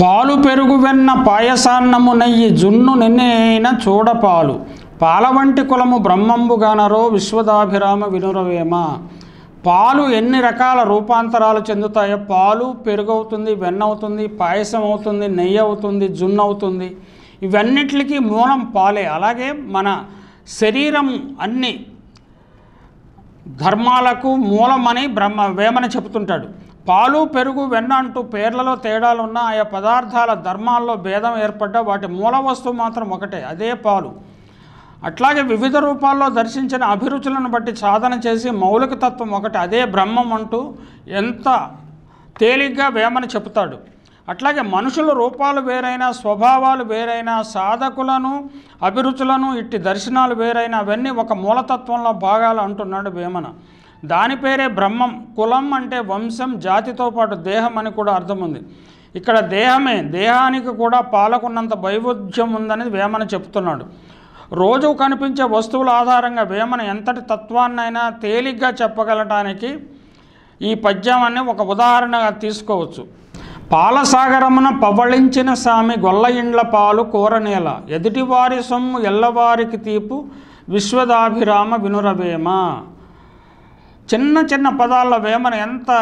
పాలు పెరుగు వెన్న పాయసాన్నము నెయ్యి జున్ను నిన్నైన చూడపాలు పాల వంటి కులము బ్రహ్మంబు గానరో విశ్వదాభిరామ వినురవేమ పాలు ఎన్ని రకాల రూపాంతరాలు చెందుతాయో పాలు పెరుగు అవుతుంది వెన్న అవుతుంది పాయసం అవుతుంది నెయ్యి అవుతుంది జున్ను అవుతుంది ఇవన్నిటికీ మూలం పాలే అలాగే మన శరీరం అన్ని ధర్మాలకు మూలమని బ్రహ్మ వేమన చెబుతుంటాడు పాలు పెరుగు వెన్న అంటూ పేర్లలో తేడాలు ఉన్న ఆయా పదార్థాల ధర్మాల్లో భేదం ఏర్పడ్డ వాటి మూల వస్తువు మాత్రం ఒకటే అదే పాలు అట్లాగే వివిధ రూపాల్లో దర్శించిన అభిరుచులను బట్టి సాధన చేసి మౌలిక తత్వం ఒకటి అదే బ్రహ్మం అంటూ ఎంత తేలిగ్గా వేమని చెబుతాడు అట్లాగే మనుషుల రూపాలు వేరైనా స్వభావాలు వేరైనా సాధకులను అభిరుచులను ఇట్టి దర్శనాలు వేరైనా అవన్నీ ఒక మూలతత్వంలో భాగాలు అంటున్నాడు వేమన దాని పేరే బ్రహ్మం కులం అంటే వంశం జాతితో పాటు దేహం అని కూడా అర్థం ఉంది ఇక్కడ దేహమే దేహానికి కూడా పాలకున్నంత వైవిధ్యం ఉందని వేమన చెప్తున్నాడు రోజు కనిపించే వస్తువుల ఆధారంగా వేమన ఎంతటి తత్వాన్నైనా తేలిగ్గా చెప్పగలటానికి ఈ పద్యాన్ని ఒక ఉదాహరణగా తీసుకోవచ్చు పాలసాగరమున పవళించిన సామి గొల్ల ఇండ్ల పాలు కూరనేల ఎదుటివారి సొమ్ము ఎల్లవారికి తీపు విశ్వదాభిరామ వినురవేమ చిన్న చిన్న పదాల్లో వేమన ఎంత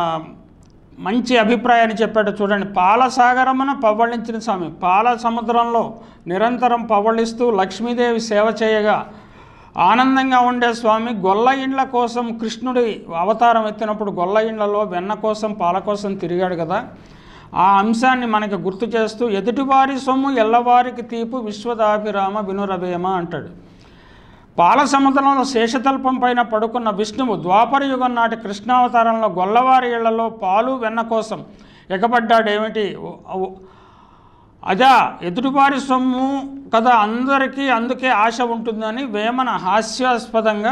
మంచి అభిప్రాయాన్ని చెప్పాడు చూడండి పాలసాగరమున పవ్వళించిన స్వామి పాల సముద్రంలో నిరంతరం పవ్వళిస్తూ లక్ష్మీదేవి సేవ చేయగా ఆనందంగా ఉండే స్వామి గొల్ల ఇండ్ల కోసం కృష్ణుడి అవతారం ఎత్తినప్పుడు గొల్ల ఇండ్లలో వెన్న కోసం పాల కోసం తిరిగాడు కదా ఆ అంశాన్ని మనకి గుర్తు చేస్తూ ఎదుటివారి సొమ్ము ఎల్లవారికి తీపు విశ్వదాభిరామ వినురవేమ అంటాడు పాల సముద్రంలో శేషతల్పం పైన పడుకున్న విష్ణువు ద్వాపర యుగం నాటి కృష్ణావతారంలో గొల్లవారి ఇళ్లలో పాలు వెన్న కోసం ఎగబడ్డాడేమిటి ఓ- ఓ- అదా ఎదుటివారి సొమ్ము కదా అందరికీ అందుకే ఆశ ఉంటుందని వేమన హాస్యాస్పదంగా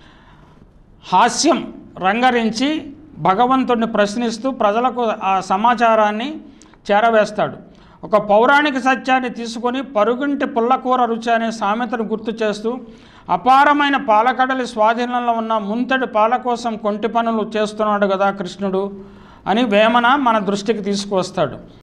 హాస్యం రంగరించి భగవంతుడిని ప్రశ్నిస్తూ ప్రజలకు ఆ సమాచారాన్ని చేరవేస్తాడు ఒక పౌరాణిక సత్యాన్ని తీసుకొని పరుగుంటి పుల్లకూర రుచి అనే సామెతను గుర్తు చేస్తూ అపారమైన పాలకడలి స్వాధీనంలో ఉన్న ముంతటి పాల కోసం కొంటి పనులు చేస్తున్నాడు కదా కృష్ణుడు అని వేమన మన దృష్టికి తీసుకువస్తాడు